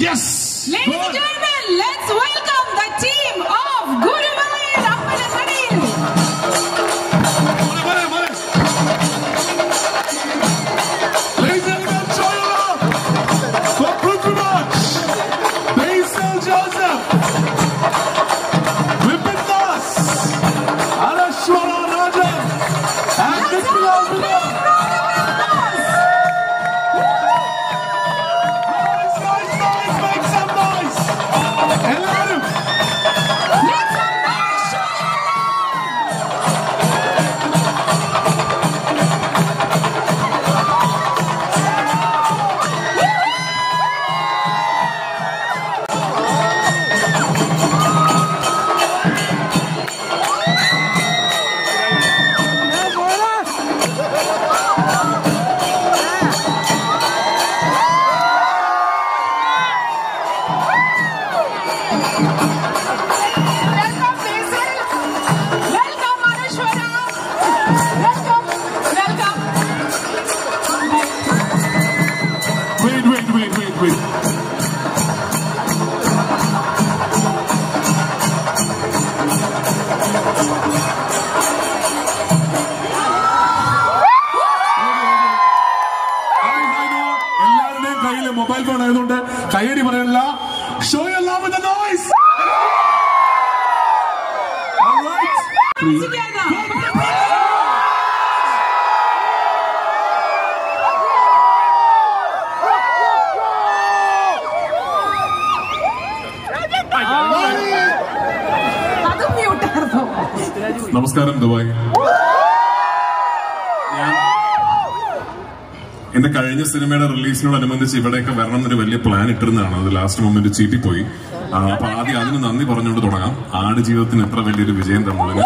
Yes Ladies and gentlemen, let's welcome the team of Guruvayur Ambalanadil. Ladies and gentlemen, show your love for Prithviraj, Basil Joseph, Vipin Das, Anashwara Rajan, and Nikhil Nice, nice, nice, make some noise. എല്ലാവരും Let's all show your love. Welcome Basil. Welcome Anushwara. Welcome. Welcome. Wait, wait, wait, wait, wait. എല്ലാവരുടെയും കയ്യിൽ mobile phone ആയതുകൊണ്ട് കയ്യടി പറയണില്ല show എല്ലാം noise Together. അതും mute ആയിരുന്നു. നമസ്കാരം ദുബായ് ഞാൻ എന്റെ കഴിഞ്ഞ സിനിമയുടെ റിലീസിനോടനുബന്ധിച്ച് ഇവിടെയൊക്കെ വരണം എന്നൊരു വലിയ പ്ലാൻ ഇട്ടിരുന്നതാണ് അത് ലാസ്റ്റ് മൊമെന്റ് ചീറ്റിപ്പോയി ആ, അപ്പൊ ആദ്യം അതിന് നന്ദി പറഞ്ഞുകൊണ്ട് തുടങ്ങാം ആട് ജീവിതത്തിന് എത്ര വലിയൊരു വിജയം തന്നതിന്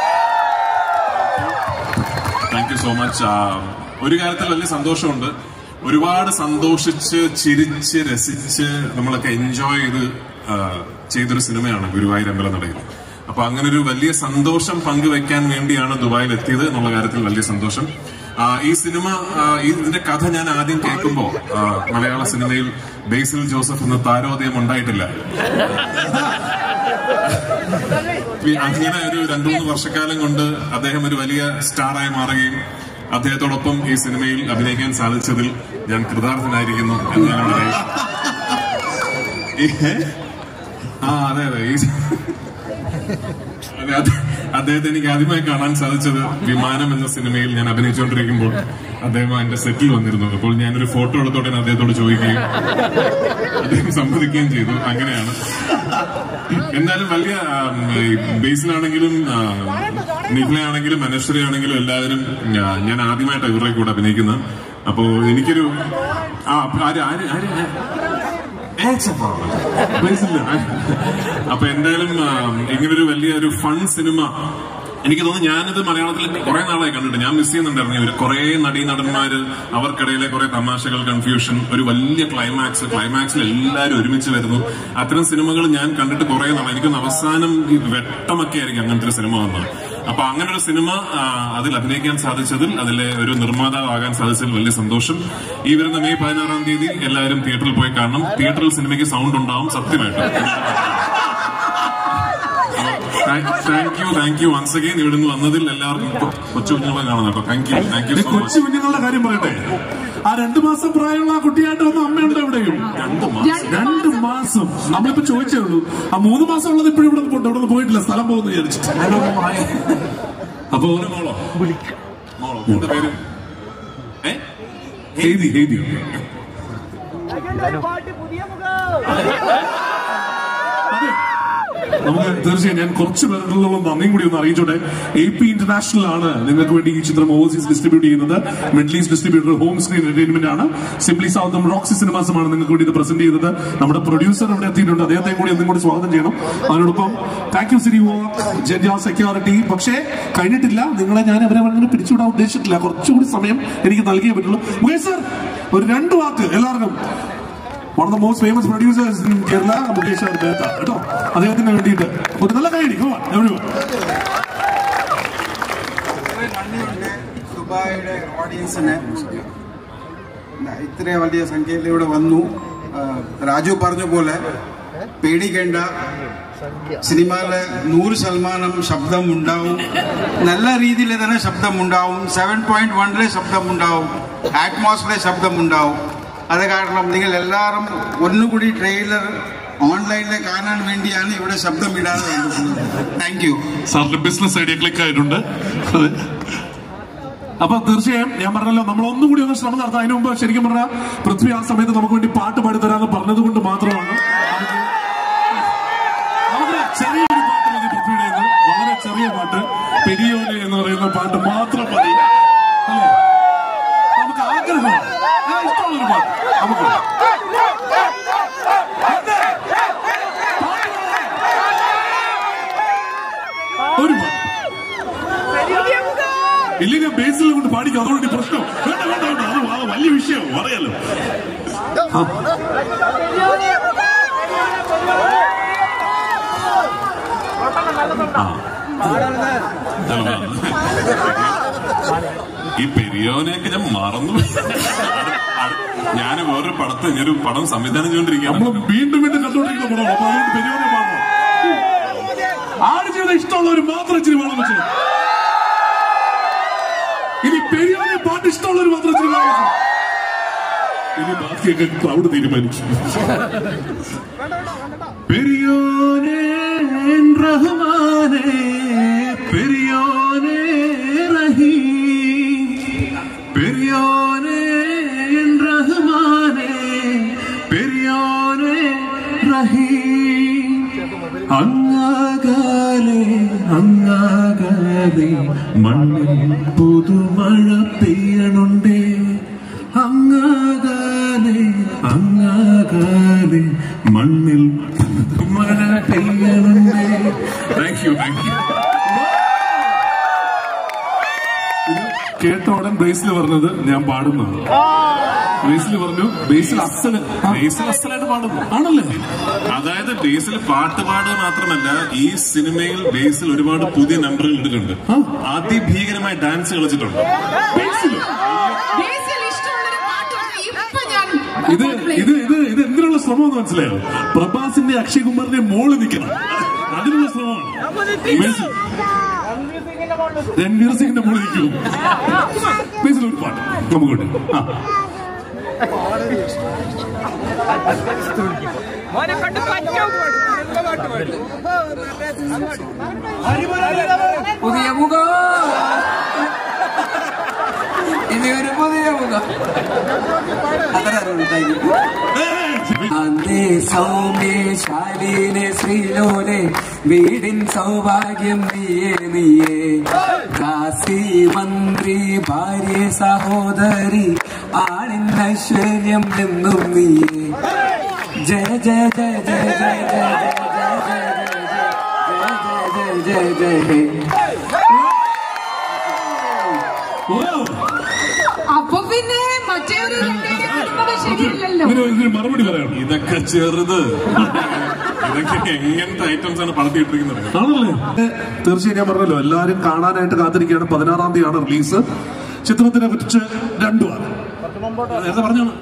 താങ്ക് യു സോ മച്ച് ഒരു കാര്യത്തിൽ വലിയ സന്തോഷമുണ്ട് ഒരുപാട് സന്തോഷിച്ച് ചിരിച്ച് രസിച്ച് നമ്മളൊക്കെ എൻജോയ് ചെയ്ത് ആ, ചെയ്തൊരു സിനിമയാണ് ഗുരുവായൂർ അമ്പലം നടയിൽ അപ്പൊ അങ്ങനെ ഒരു വലിയ സന്തോഷം പങ്കുവെക്കാൻ വേണ്ടിയാണ് ദുബായിൽ എത്തിയത് എന്നുള്ള കാര്യത്തിൽ വലിയ സന്തോഷം ആ, ഈ സിനിമ ആ, ഈ ഇതിന്റെ കഥ ഞാൻ ആദ്യം കേൾക്കുമ്പോ ആ, മലയാള സിനിമയിൽ ബേസിൽ ജോസഫ് എന്ന താരോദയം ഉണ്ടായിട്ടില്ല ഈ അങ്ങനെ ഒരു രണ്ടു മൂന്ന് വർഷക്കാലം കൊണ്ട് അദ്ദേഹം ഒരു വലിയ സ്റ്റാറായി മാറുകയും അദ്ദേഹത്തോടൊപ്പം ഈ സിനിമയിൽ അഭിനയിക്കാൻ സാധിച്ചതിൽ ഞാൻ കൃതാർത്ഥനായിരിക്കുന്നു എന്നാണ് ഈ- ആ അതെ അതെ ഈ അതെ, അത് അദ്ദേഹത്തെ എനിക്ക് ആദ്യമായി കാണാൻ സാധിച്ചത് വിമാനം എന്ന സിനിമയിൽ ഞാൻ അഭിനയിച്ചുകൊണ്ടിരിക്കുമ്പോൾ അദ്ദേഹം എന്റെ സെറ്റിൽ വന്നിരുന്നു അപ്പോൾ ഞാനൊരു ഫോട്ടോ എടുത്തോടെ അദ്ദേഹത്തോട് ചോദിക്കുകയും അദ്ദേഹം സമ്മതിക്കുകയും ചെയ്തു അങ്ങനെയാണ് എന്നാലും വലിയ ആം, ഈ ബേസിലാണെങ്കിലും ആ, നിഖിലയാണെങ്കിലും അനശ്വരയാണെങ്കിലും എല്ലാവരും ഞാ- ഞാൻ ആദ്യമായിട്ടാണ് ഇവരുടെ കൂടെ അഭിനയിക്കുന്നത് അപ്പോ എനിക്കൊരു ആ ആര് ആര് ആര് ഏ, ചപ്പാ. ബേസില്ല. അപ്പൊ എന്തായാലും ആ, ഇങ്ങനൊരു വലിയ ഒരു ഫൺ സിനിമ എനിക്ക് തോന്നുന്നു ഞാനിത് മലയാളത്തിൽ കുറെ നാളായി കണ്ടിട്ട് ഞാൻ മിസ് ചെയ്യുന്നുണ്ടായിരുന്നു ഇവര് കുറെ നടീനടന്മാര് അവർക്കിടയിലെ കുറെ തമാശകൾ കൺഫ്യൂഷൻ ഒരു വലിയ ക്ലൈമാക്സ് ക്ലൈമാക്സിൽ എല്ലാവരും ഒരുമിച്ച് വരുന്നു അത്തരം സിനിമകൾ ഞാൻ കണ്ടിട്ട് കുറെ നാളായി എനിക്കൊന്ന് അവസാനം ഈ വെട്ടമൊക്കെ ആയിരിക്കും അങ്ങനത്തെ ഒരു സിനിമ വന്നത് അപ്പൊ അങ്ങനെ ഒരു സിനിമ ആ, അതിൽ അഭിനയിക്കാൻ സാധിച്ചതിൽ അതിലെ ഒരു നിർമ്മാതാവാകാൻ സാധിച്ചതിൽ വലിയ സന്തോഷം ഈ വരുന്ന മെയ് പതിനാറാം തീയതി എല്ലാവരും തിയേറ്ററിൽ പോയി കാണണം തിയേറ്ററിൽ സിനിമയ്ക്ക് സൗണ്ട് ഉണ്ടാവും സത്യമായിട്ട് thank you thank you once again ഇവിടെ നിന്ന് വന്നതിൽ എല്ലാവർക്കും കൊ- കൊച്ചു കുഞ്ഞുങ്ങളെ കാണുന്നു കേട്ടോ താങ്ക് യു താങ്ക് യു ഈ സോ കൊച്ചു മച്ച് കുഞ്ഞുങ്ങളുടെ കാര്യം പറയട്ടെ ആ രണ്ടു മാസം പ്രായമുള്ള ആ കുട്ടിയായിട്ട് വന്ന അമ്മയുണ്ട് എവിടെയും രണ്ട് മാസം രണ്ട് മാസം നമ്മളിപ്പോ ചോദിച്ചേ ഉള്ളൂ ആ മൂന്ന് മാസം ഉള്ളത് ഇപ്പോഴും ഇവിടെ പോയിട്ട് ഇവിടെ പോയിട്ടില്ല സ്ഥലം പോകുന്നു വിചാരിച്ചിട്ട് അപ്പോ മോളോ മോളോ എന്താ പേര് ഏ എഴുതി എഴുതി അതെ. നമുക്ക് തീർച്ചയായും ഞാൻ കുറച്ച് പേർക്കുള്ള നന്ദിയും കൂടി ഒന്ന് അറിയിച്ചോട്ടെ എ പി ഇന്റർനാഷണൽ ആണ് നിങ്ങൾക്ക് വേണ്ടി ഈ ചിത്രം ഓവർസീസ് ഡിസ്ട്രിബ്യൂട്ട് ചെയ്യുന്നത് middle east distributor home screen entertainment ആണ് സിംപ്ലി സൗത്തും റോക്സി സിനിമാസുമാണ് നിങ്ങൾക്ക് വേണ്ടി ഇത് പ്രസന്റ് ചെയ്തത് നമ്മുടെ പ്രൊഡ്യൂസർ ഇവിടെ എത്തിയിട്ടുണ്ട് അദ്ദേഹത്തെ കൂടി ഒന്നും കൂടി സ്വാഗതം ചെയ്യണം അതിനോടൊപ്പം താങ്ക് യു സിരി ജെൻജാ സെക്യൂരിറ്റി പക്ഷേ കഴിഞ്ഞിട്ടില്ല നിങ്ങളെ ഞാൻ അവരെ അങ്ങനെ പിരിച്ചുവിടാൻ ഉദ്ദേശിച്ചിട്ടില്ല കുറച്ചുകൂടി സമയം എനിക്ക് നൽകിയേ പറ്റുള്ളൂ മുകേഷ് സർ ഒരു രണ്ട് വാക്ക് എല്ലാവർക്കും one of the most famous producers in Kerala Mukesh R Mehta കേട്ടോ അദ്ദേഹത്തിന് വേണ്ടിയിട്ട് ഒരു നല്ല കൈയടി എവിടെ വളരെ നന്ദിയുണ്ട് ദുബായിയുടെ ഓഡിയൻസിന് ഇത്രയും വലിയ സംഖ്യയിൽ ഇവിടെ വന്നു ആ, രാജു പറഞ്ഞ പോലെ പേടിക്കേണ്ട സിനിമയിലെ നൂറ് ശതമാനം ശബ്ദം ഉണ്ടാവും നല്ല രീതിയിൽ തന്നെ ശബ്ദം ഉണ്ടാവും സെവൻ പോയിന്റ് വണ്ണിലെ ശബ്ദം ഉണ്ടാവും ആറ്റ്മോസ്ഫിയറിലെ ശബ്ദം ഉണ്ടാവും അത് കാരണം നിങ്ങൾ എല്ലാവരും ഒന്നുകൂടി ട്രെയിലർ ഓൺലൈനിൽ കാണാൻ വേണ്ടിയാണ് ഇവിടെ ശബ്ദം ഇടാതെ വന്നിട്ടുള്ളത് താങ്ക് യു സാറിന്റെ ബിസിനസ് ഐഡിയ ക്ലിക്ക് ആയിട്ടുണ്ട് അതെ. അപ്പൊ തീർച്ചയായും ഞാൻ പറഞ്ഞല്ലോ നമ്മൾ ഒന്നും കൂടി ഒന്ന് ശ്രമം നടത്താം അതിനു മുമ്പ് ശരിക്കും പറഞ്ഞാൽ പൃഥ്വി ആ സമയത്ത് നമുക്ക് വേണ്ടി പാട്ട് പാടി തരാന്ന് പറഞ്ഞത് കൊണ്ട് മാത്രമാണ് നമുക്ക് നമുക്ക് ചെറിയൊരു പാട്ട് മതി പൃഥ്വിയുടെ കയ്യിൽ നിന്ന്. വളരെ ചെറിയ പാട്ട് പെരിയോനെ എന്ന് പറയുന്ന പാട്ട് മാത്രം മതി അല്ലേ നമുക്ക് ആഗ്രഹം ഇഷ്ടമുള്ളൊരു പാട്ട് നമുക്ക് അതെ. പാട്ട് പാടാം. ഒരു പാട്ട് ഇല്ലെങ്കിൽ ബേസിൽ കൊണ്ട് പാടിക്കും അതുകൊണ്ട് ഈ പ്രശ്നം വേണ്ട വേണ്ട വേണ്ട അത് വ- വലിയ വിഷയം പറയാലോ ആ. ഈ പെരിയോനെയൊക്കെ ഞാൻ മറന്നു ഞാൻ വേറൊരു പടത്ത് ഞാനൊരു പടം സംവിധാനം ചെയ്തോണ്ടിരിക്കുകയാണ് നമ്മൾ വീണ്ടും വീണ്ടും കണ്ടുകൊണ്ടിരിക്കുന്ന പടമാണ് അപ്പൊ അതുകൊണ്ട് പെരിയോനെ പാടണം ആട് ചെയ്ത ഇഷ്ടമുള്ളവർ മാത്രം ഇച്ചിരി വേണം വെച്ചു ഇനി പെരിയോനെ പാട്ട് ഇഷ്ടമുള്ളവർ മാത്രം ഇച്ചിരി വേണം വെച്ചു ഇനി ബാക്കിയൊക്കെ ക്രൗഡ് തീരുമാനിക്കും പെരിയോനെ റഹ്മാനെ പെരിയോനെ റഹീം പെരിയോനെ റഹ്മാനെ പെരിയോനെ റഹീം അങ്ങാകാലെ അങ്ങാകാലെ മണ്ണിൽ പുതുമഴ പെയ്യണുണ്ടേ അങ്ങാകാലെ അങ്ങാകാലെ മണ്ണിൽ പുതുമഴ പെയ്യണുണ്ടേ താങ്ക് യു താങ്ക് യു ഇത് കേട്ട ഉടൻ ബേസിൽ പറഞ്ഞത് ഞാൻ പാടുന്നത് ബേസിൽ പറഞ്ഞു ബേസിൽ അസല് ബേസിൽ അസലായിട്ട് പാടുന്നു ആണല്ലേ അതായത് ബേസിൽ പാട്ട് പാടുക മാത്രമല്ല ഈ സിനിമയിൽ ബേസിൽ ഒരുപാട് പുതിയ നമ്പറുകൾ ഇട്ടിട്ടുണ്ട് ആ. അതിഭീകരമായ ഡാൻസ് കളിച്ചിട്ടുണ്ട് ബേസിൽ ബേസിൽ ഇഷ്ടമുള്ളൊരു പാട്ട് പാടി ഇപ്പൊ ഞാൻ ഇത് ഇത് ഇത് ഇത് എന്തിനുള്ള ശ്രമം എന്ന് മനസ്സിലായോ പ്രഭാസിന്റെ അക്ഷയ് കുമാറിന്റെ മോള് നിൽക്കണം അതിനുള്ള ശ്രമമാണ് ബേസിൽ. രൺവീർ സിംഗിന്റെ മോള് നിൽക്കും ബേസിൽ ഒരു പാട്ട് നമുക്കുണ്ട് ആ പുതിയ മുഖം ഇനി ഒരു പുതിയ മുഖം അത്ര അറിവുള്ളൂ താങ്ക് യു അന്തേ സൗമ്യേ ശാലീനെ ശ്രീലോലെ വീടിൻ സൗഭാഗ്യം നീയേ നീയേ കാശി മന്ത്രി ഭാര്യ സഹോദരി ആളിൻ ഐശ്വര്യം എന്നും നീയേ ജയ ജയ ജയ ജയ ജയ ജയ ജയ ജയ ജയ ജയ ജയ അപ്പൊ പിന്നെ മറ്റേ ഒരു രണ്ടിനെ കാണുന്നത് ശരിയല്ലല്ലോ ഇതിന് ഇതിന് മറുപടി പറയണം ഇതൊക്കെ ചെറുത് ഇതൊക്കെ എങ്ങനത്തെ ഐറ്റംസ് ആണ് പടത്തിയിട്ടിരിക്കുന്നത് ആണല്ലേ തീർച്ചയായും ഞാൻ പറഞ്ഞല്ലോ എല്ലാവരും കാണാനായിട്ട് കാത്തിരിക്കുകയാണ് പതിനാറാം തീയതിയാണ് റിലീസ് ചിത്രത്തിനെ കുറിച്ച് രണ്ടു വാരം നേരത്തെ പറഞ്ഞാണ്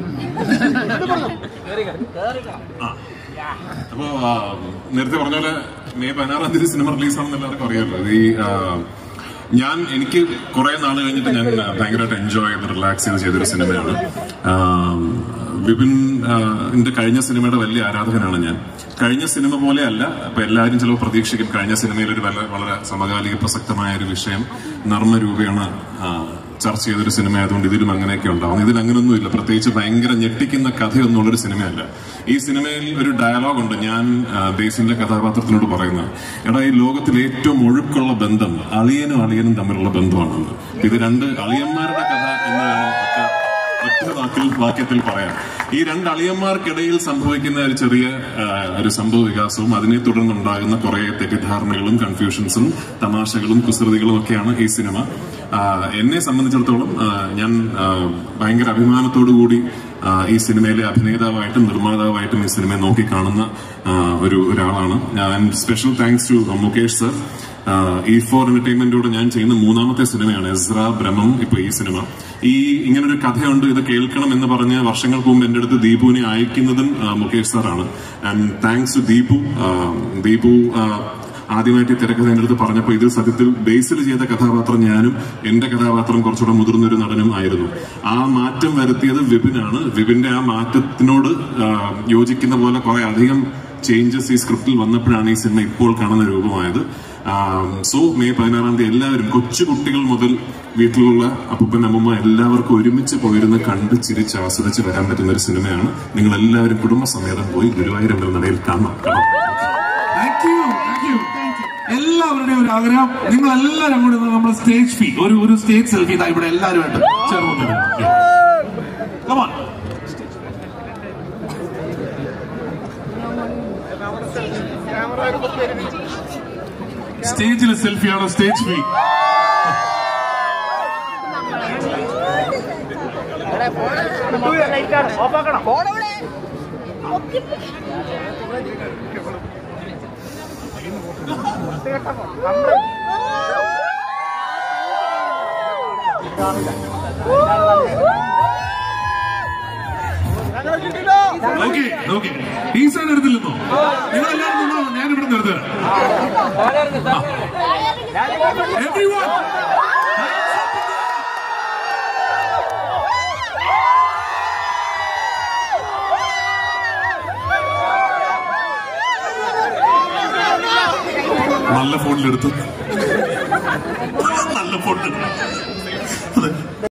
അപ്പോ ആ, നേരത്തെ പറഞ്ഞ പോലെ മെയ് പതിനാറാം തീയതി സിനിമ റിലീസാണെന്ന് എല്ലാവർക്കും അറിയാമല്ലോ ഇത് ഈ ആ, ഞാൻ എനിക്ക് കുറെ നാൾ കഴിഞ്ഞിട്ട് ഞാൻ ആ, ഭയങ്കരമായിട്ട് എൻജോയ് ചെയ്ത് റിലാക്സ് ചെയ്ത് ചെയ്തൊരു സിനിമയാണ് ആ, വിപിൻ ആ, ന്റെ കഴിഞ്ഞ സിനിമയുടെ വലിയ ആരാധകനാണ് ഞാൻ കഴിഞ്ഞ സിനിമ പോലെ അല്ല അപ്പൊ എല്ലാവരും ചിലപ്പോൾ പ്രതീക്ഷിക്കും കഴിഞ്ഞ സിനിമയിൽ ഒരു വളരെ വളരെ സമകാലിക പ്രസക്തമായ ഒരു വിഷയം നർമ്മരൂപേണ ആ, ചർച്ച ചെയ്തൊരു സിനിമ ആയതുകൊണ്ട് ഇതിലും അങ്ങനെയൊക്കെ ഉണ്ടാവും ഇതിൽ അങ്ങനൊന്നുമില്ല പ്രത്യേകിച്ച് ഭയങ്കര ഞെട്ടിക്കുന്ന കഥയൊന്നുള്ളൊരു സിനിമയല്ല ഈ സിനിമയിൽ ഒരു ഡയലോഗ് ഉണ്ട് ഞാൻ ആ, ബേസിന്റെ കഥാപാത്രത്തിനോട് പറയുന്നത് എടാ ഈ ലോകത്തിൽ ഏറ്റവും ഒഴുക്കുള്ള ബന്ധം അളിയനും അളിയനും തമ്മിലുള്ള ബന്ധമാണെന്ന് ഇത് രണ്ട് അളിയന്മാരുടെ കഥ എന്ന് വേണം ഒറ്റ ഒറ്റ വാക്കിൽ വാക്യത്തിൽ പറയാം ഈ രണ്ട് അളിയന്മാർക്കിടയിൽ സംഭവിക്കുന്ന ഒരു ചെറിയ ആ, ഒരു സംഭവ വികാസവും അതിനെ തുടർന്നുണ്ടാകുന്ന കുറെ തെറ്റിദ്ധാരണകളും കൺഫ്യൂഷൻസും തമാശകളും കുസൃതികളും ഒക്കെയാണ് ഈ സിനിമ ആ, എന്നെ സംബന്ധിച്ചിടത്തോളം ആ, ഞാൻ ആ, ഭയങ്കര അഭിമാനത്തോടു കൂടി ആ, ഈ സിനിമയിലെ അഭിനേതാവായിട്ടും നിർമ്മാതാവായിട്ടും ഈ സിനിമയെ നോക്കി കാണുന്ന ആ, ഒരു ഒരാളാണ് ഞാൻ special thanks to Mukesh sir E four എന്റർടൈൻമെന്റോട് ഞാൻ ചെയ്യുന്ന മൂന്നാമത്തെ സിനിമയാണ് എസ്ര ബ്രഹ്മം ഇപ്പൊ ഈ സിനിമ ഈ ഇങ്ങനൊരു കഥയുണ്ട് ഇത് കേൾക്കണം എന്ന് പറഞ്ഞ് വർഷങ്ങൾക്ക് മുമ്പ് എന്റെ അടുത്ത് ദീപുവിനെ അയക്കുന്നതും ആ, മുകേഷ് സാറാണ് ആൻഡ് താങ്ക്സ് ടു ദീപു ആ, ദീപു ആ, ആദ്യമായിട്ട് ഈ തിരക്കഥ എന്റെ അടുത്ത് പറഞ്ഞപ്പോൾ ഇത് സത്യത്തിൽ ബേസിൽ ചെയ്ത കഥാപാത്രം ഞാനും എന്റെ കഥാപാത്രം കുറച്ചുകൂടെ മുതിർന്നൊരു നടനും ആയിരുന്നു ആ മാറ്റം വരുത്തിയത് വിപിനാണ് വിപിന്റെ ആ മാറ്റത്തിനോട് ആ, യോജിക്കുന്ന പോലെ കുറെ അധികം ചേഞ്ചസ് ഈ സ്ക്രിപ്റ്റിൽ വന്നപ്പോഴാണ് ഈ സിനിമ ഇപ്പോൾ കാണുന്ന രൂപമായത് സോ മെയ് പതിനാറാം തീയതി എല്ലാവരും കൊച്ചു കുട്ടികൾ മുതൽ വീട്ടിലുള്ള അപ്പൂപ്പൻ അമ്മമ്മ എല്ലാവർക്കും ഒരുമിച്ച് പോയിരുന്ന് കണ്ട് ചിരിച്ച് ആസ്വദിച്ച് വരാൻ പറ്റുന്ന ഒരു സിനിമയാണ് നിങ്ങൾ എല്ലാവരും കുടുംബസമേതം പോയി ഗുരുവായൂർ നടയിൽ കാണണം കാണാം താങ്ക് യു താങ്ക് യു എല്ലാവരുടെയും ഒരു ആഗ്രഹം നിങ്ങൾ എല്ലാവരും കൂടി ഒന്ന് നമ്മുടെ സ്റ്റേജ് ഫീ ഒരു ഒരു സ്റ്റേജ് സെൽഫി ഇതാ ഇവിടെ എല്ലാവരുമായിട്ട് ചേർന്ന് കമാൺ സ്റ്റേജിലെ സെൽഫിയാണോ സ്റ്റേജ് ഫീ ഓക്കെ ഓക്കെ ഈ സൈഡ് എടുത്തില്ലെന്നോ നിങ്ങൾ എല്ലാവരും നിന്നോ ഞാൻ ഇവിടെ നിർത്തരാം Everyone! നല്ല ഫോണിലെടുത്തു നല്ല ഫോണിലെടുത്തു അതെ